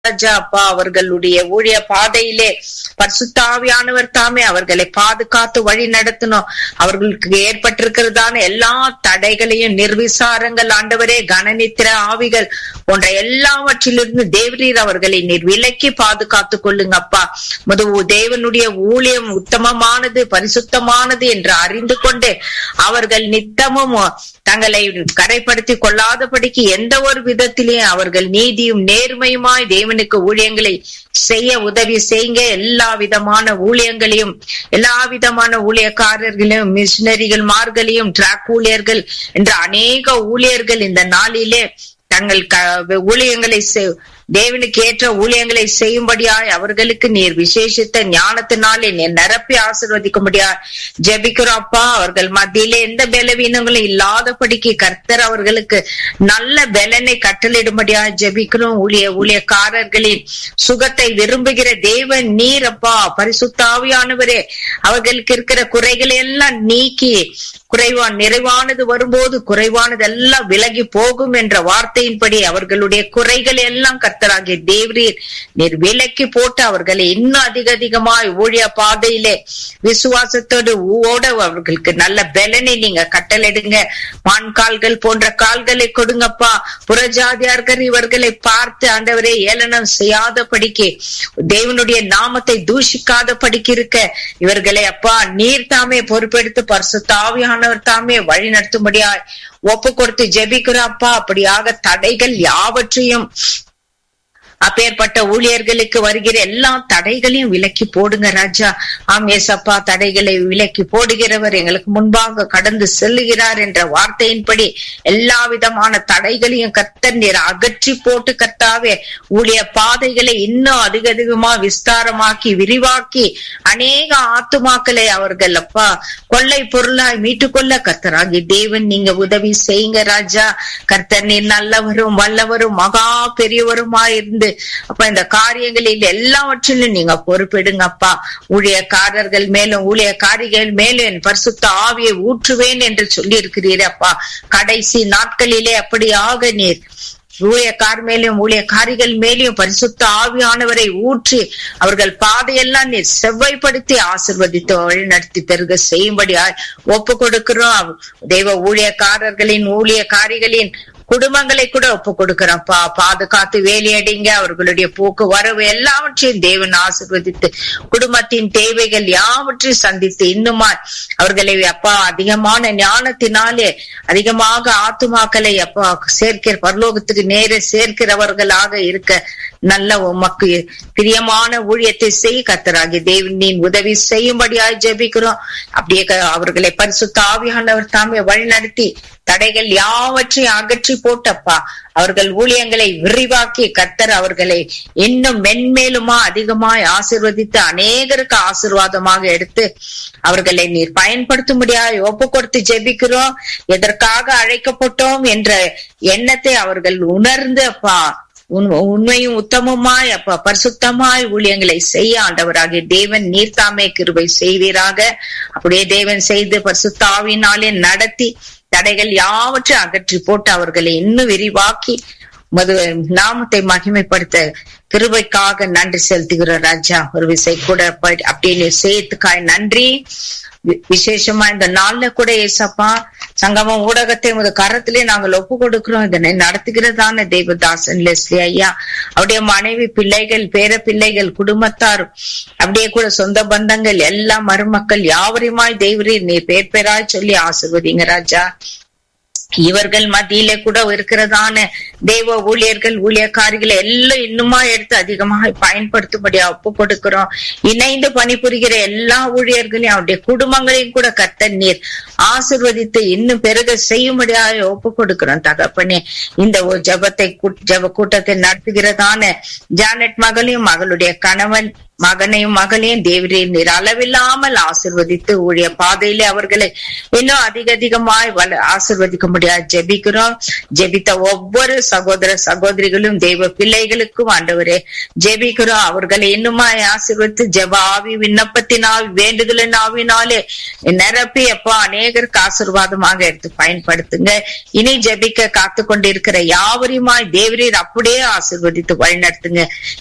ராஜா அப்பா அவர்களுடைய ஊழிய பாதையிலே பரிசுத்தாவியானவர் தாமே அவர்களை பாதுகாத்து வழி நடத்தணும் அவர்களுக்கு ஏற்பட்டிருக்கிறதான எல்லா தடைகளையும் நிர்விசாரங்கள் ஆண்டவரே கனநித்திர ஆவிகள் போன்ற எல்லாவற்றிலிருந்து தேவரீர் அவர்களை நீர் விலக்கி பாதுகாத்து கொள்ளுங்க அப்பா முது தேவனுடைய ஊழியம் உத்தமமானது பரிசுத்தமானது என்று அறிந்து கொண்டு அவர்கள் நித்தமும் தங்களை கரைப்படுத்தி கொள்ளாதபடிக்கு எந்த ஒரு விதத்திலேயும் அவர்கள் நீதியும் நேர்மையுமாய் தேவனுக்கு ஊழியங்களை செய்ய உதவி செய்யுங்க எல்லா விதமான ஊழியங்களையும் எல்லா விதமான ஊழியக்காரர்களையும் மிஷினரிகள் மார்களையும் டிராக் ஊழியர்கள் என்ற அநேக ஊழியர்கள் இந்த நாளிலே தங்கள் ஊழியங்களை தேவனுக்கு ஏற்ற ஊழியங்களை செய்யும்படியாய் அவர்களுக்கு நீர் விசேஷித்த ஞானத்தினாலே நீர் நிரப்பி ஆசிர்வதிக்கும்படியாய் ஜெபிக்கிறோம் அப்பா அவர்கள் மத்தியிலே எந்த பலவீனங்களும் இல்லாதபடிக்கு கர்த்தர் அவர்களுக்கு நல்ல பலனை கட்டளிடும்படியாய் ஜெபிக்கிறோம் ஊழிய ஊழியக்காரர்களின் சுகத்தை விரும்புகிற தேவன் நீர் அப்பா பரிசுத்தாவியானவரே அவர்களுக்கு இருக்கிற குறைகளை எல்லாம் நீக்கி குறைவான் நிறைவானது வரும்போது குறைவானது எல்லாம் விலகி போகும் என்ற வார்த்தையின்படி அவர்களுடைய குறைகள் எல்லாம் கர்த்தராகிய தேவரீர் நீர் விலக்கி போட்டு அவர்களை இன்னும் அதிக அதிகமாய் ஊழிய பாதையிலே விசுவாசத்தோடு ஓட அவர்களுக்கு நல்ல பலனை நீங்க கட்டளிடுங்க மான் கால்கள் போன்ற கால்களை கொடுங்கப்பா புறஜாதியார்கள் இவர்களை பார்த்து ஆண்டவரே ஏளனம் செய்யாதபடிக்கு தேவனுடைய நாமத்தை தூஷிக்காத படிக்க இருக்க இவர்களை அப்பா நீர் தாமே பொறுப்பெடுத்து பரிசு தாவியான ஆண்டவர் தாமே வழி நடத்தும்படியாய் ஒப்பு கொடுத்து ஜெபிக்கிறாப்பா அப்படியாக தடைகள் யாவற்றையும் அப்பேற்பட்ட ஊழியர்களுக்கு வருகிற எல்லா தடைகளையும் விலக்கி போடுங்க ராஜா ஆம் ஏசப்பா தடைகளை விலக்கி போடுகிறவர் எங்களுக்கு முன்பாக கடந்து செல்லுகிறார் என்ற வார்த்தையின்படி எல்லா விதமான தடைகளையும் கர்த்தர் நீர் அகற்றி போட்டு கர்த்தாவே ஊழிய பாதைகளை இன்னும் அதிக அதிகமா விஸ்தாரமாக்கி விரிவாக்கி அநேக ஆத்துமாக்களை அவர்கள் அப்பா கொள்ளை பொருளாய் மீட்டுக்கொள்ள கர்த்தராகி தேவன் நீங்க உதவி செய்யுங்க ராஜா கர்த்தர் நீர் நல்லவரும் வல்லவரும் மகா பெரியவருமாய் இருந்து அப்ப இந்த காரியங்களில் எல்லாவற்றிலும் நீங்க பொறுப்பெடுங்க அப்பா ஊழியக்காரர்கள் மேலும் ஊழியக்காரிகள் மேலும் என் பரிசுத்த ஆவியை ஊற்றுவேன் என்று சொல்லி இருக்கிறீர் அப்பா கடைசி நாட்களிலே அப்படியாக நீர் ஊழியக்கார் மேலும் ஊழியக்காரிகள் மேலும் பரிசுத்த ஆவியானவரை ஊற்றி அவர்கள் பாதையெல்லாம் நீர் செவ்வாய்ப்படுத்தி ஆசிர்வதித்து வழி நடத்தி பெருக செய்யும்படியாய் ஒப்பு கொடுக்கிறோம் தெய்வ ஊழியக்காரர்களின் ஊழியக்காரிகளின் குடும்பங்களை கூட ஒப்பு கொடுக்கிறப்பா பாதுகாத்து வேலையடிங்க அவர்களுடைய போக்கு வரவு எல்லாவற்றையும் தேவன் ஆசிர்வதித்து குடும்பத்தின் தேவைகள் யாவற்றையும் சந்தித்து இன்னுமா அவர்களை அப்பா அதிகமான ஞானத்தினாலே அதிகமாக ஆத்துமாக்களை அப்பா சேர்க்கிற பரலோகத்துக்கு நேர சேர்க்கிறவர்களாக இருக்க நல்ல உமக்கு பிரியமான ஊழியத்தை செய் கத்தராகி தேவனின் உதவி செய்யும்படியாய் ஜெபிக்கிறோம் அப்படியே அவர்களை பரிசுத்த ஆவியானவர் தாமே வழிநடத்தி தடைகள் யாவற்றையும் அகற்றி போட்டப்பா அவர்கள் ஊழியங்களை விரிவாக்கி கத்தர் அவர்களை இன்னும் மென்மேலுமா அதிகமாய் ஆசிர்வதித்து அநேகருக்கு ஆசிர்வாதமாக எடுத்து அவர்களை நீர் பயன்படுத்தும்படியாய் ஒப்பு கொடுத்து ஜெபிக்கிறோம் எதற்காக அழைக்கப்பட்டோம் என்ற எண்ணத்தை அவர்கள் உணர்ந்து அப்பா உண்மையும் உத்தமமாய் அப்ப பரிசுத்தமாய் ஊழியங்களை செய்ய ஆண்டவராகிய தேவன் நீர்த்தாமே கிருபை செய்வீராக அப்படியே தேவன் செய்து பரிசுத்தாவினாலே நடத்தி தடைகள் யாவற்றையும் அகற்றி போட்டு அவர்களை இன்னும் விரிவாக்கி மது நாமத்தை மகிமைப்படுத்த கிருபைக்காக நன்றி செலுத்துகிற ராஜா ஒரு விசை கூட அப்படின்னு சேர்த்துக்காய் நன்றி விசேஷமா இந்த நாள்ல கூட ஏசப்பா சங்கமம் ஊடகத்தை உங்க கரத்திலே நாங்கள் ஒப்பு கொடுக்கிறோம் இதனை நடத்துகிறதான தேவதாசன் லெஸ்லி ஐயா அவருடைய மனைவி பிள்ளைகள் பேர பிள்ளைகள் குடும்பத்தார் அப்படியே கூட சொந்த பந்தங்கள் எல்லா மருமக்கள் யாவரையுமாய் தெய்வரீ நீ பேர் பேராய் சொல்லி ஆசிர்வதிங்க ராஜா இவர்கள் மத்தியில கூட இருக்கிறதான தெய்வ ஊழியர்கள் ஊழியக்காரிகளை எல்லாம் இன்னுமா எடுத்து அதிகமாக பயன்படுத்தும்படியா ஒப்பு கொடுக்கிறோம் இணைந்து பணிபுரிகிற எல்லா ஊழியர்களையும் அவருடைய குடும்பங்களையும் கூட கத்த நீர் ஆசிர்வதித்து இன்னும் பெருக செய்யும்படியாக ஒப்பு கொடுக்கிறோம் தகப்பனே இந்த ஜபத்தை ஜப கூட்டத்தை நடத்துகிறதான ஜானட் மகளையும் மகளுடைய கணவன் மகனையும் மகளையும் தேவரீர் நீர் அளவில்லாமல் ஆசிர்வதித்து ஊழிய பாதையிலே அவர்களை இன்னும் அதிக அதிகமாய் வள ஆசிர்வதிக்க முடியாது ஜெபிக்கிறோம் ஜெபித்த ஒவ்வொரு சகோதர சகோதரிகளும் தெய்வ பிள்ளைகளுக்கும் ஆண்டவரே ஜெபிக்கிறோம் அவர்களை இன்னுமாய் ஆசிர்வதித்து ஜெப ஆவி விண்ணப்பத்தினால் வேண்டுதலின் ஆவினாலே நிரப்பி அப்பா அநேகருக்கு ஆசிர்வாதமாக எடுத்து பயன்படுத்துங்க இனி ஜெபிக்க காத்து கொண்டிருக்கிற யாவரையுமாய் தேவரீர் அப்படியே ஆசிர்வதித்து வழிநடத்துங்க